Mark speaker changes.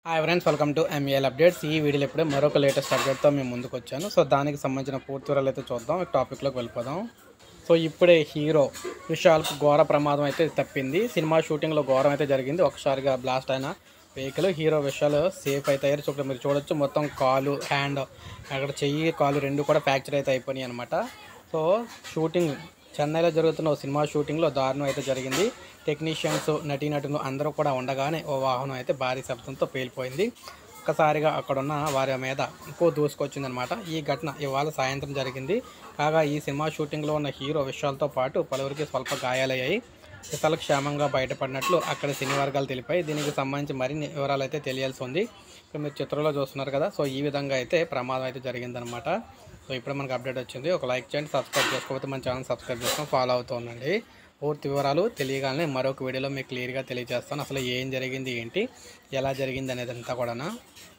Speaker 1: hi friends welcome to MAL updates ఈ వీడియోలో ఇప్పుడే మరొక లేటెస్ట్ అప్డేట్తో మేము ముందుకు వచ్చాను సో దానికి సంబంధించిన పూర్తి వివరాలు అయితే చూద్దాం ఈ టాపిక్లోకి వెళ్ళిపోదాం సో ఇప్పుడే హీరో విశాల్కు ఘోర ప్రమాదం అయితే తప్పింది సినిమా షూటింగ్లో ఘోరం అయితే జరిగింది ఒకసారిగా బ్లాస్ట్ అయిన వెహికల్ హీరో విషయాలు సేఫ్ అయితే అయ్యారు చూడ మీరు చూడొచ్చు మొత్తం కాలు హ్యాండ్ అక్కడ చెయ్యి కాలు రెండు కూడా ఫ్రాక్చర్ అయితే అయిపోయినాయి అనమాట సో షూటింగ్ చెన్నైలో జరుగుతున్న ఓ సినిమా షూటింగ్లో దారుణం అయితే జరిగింది టెక్నీషియన్స్ నటీనటులు అందరూ కూడా ఉండగానే ఓ వాహనం అయితే భారీ శబ్దంతో పేలిపోయింది ఒక్కసారిగా అక్కడున్న వారి మీద ఇంకో దూసుకొచ్చిందనమాట ఈ ఘటన ఇవాళ సాయంత్రం జరిగింది కాగా ఈ సినిమా షూటింగ్లో ఉన్న హీరో విషయాలతో పాటు పలువురికి స్వల్ప గాయాలయ్యాయి ఇతరులు క్షేమంగా బయటపడినట్లు అక్కడ సినీ వర్గాలు తెలిపాయి దీనికి సంబంధించి మరిన్ని వివరాలు అయితే తెలియాల్సి ఉంది ఇప్పుడు మీరు చిత్రంలో చూస్తున్నారు కదా సో ఈ విధంగా అయితే ప్రమాదం అయితే జరిగిందనమాట సో ఇప్పుడు మనకు అప్డేట్ వచ్చింది ఒక లైక్ చేయండి సబ్స్క్రైబ్ చేసుకోకపోతే మన ఛానల్ సబ్స్క్రైబ్ చేసుకొని ఫాలో అవుతూ ఉండండి పూర్తి వివరాలు తెలియగానే మరొక వీడియోలో మీకు క్లియర్గా తెలియజేస్తాను అసలు ఏం జరిగింది ఏంటి ఎలా జరిగింది అనేది అంతా కూడా